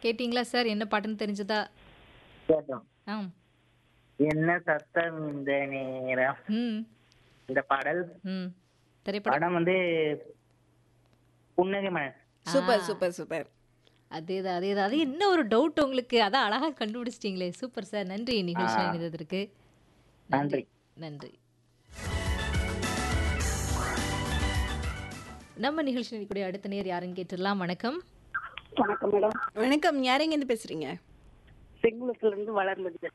கேட்டிங்களா சார் என்ன பாட்டுன்னு தெரிஞ்சதா கேட்டோம் ஆ என்ன சத்தம் இந்த நேரம் ம் இந்த பாடல் ம் திரைப்படம் படம் வந்து புன்னகை மலர் சூப்பர் சூப்பர் சூப்பர் அதேதான் அதேதான் அது என்ன ஒரு டவுட் உங்களுக்கு அதான் அழகா கண்டுபிடிச்சிட்டீங்களே சூப்பர் சார் நன்றி நிகழ்ச்சி இணைந்ததற்கு நன்றி நன்றி நம்ம நிகழ்ச்சி கூடிய அடுத்த நேர் யாருன்னு கேட்டுடலாம் வணக்கம் வணக்கம் மேடம் வணக்கம் யாரெங்க இருந்து பேசுறீங்க செங்குளத்துல இருந்து வளர்மதி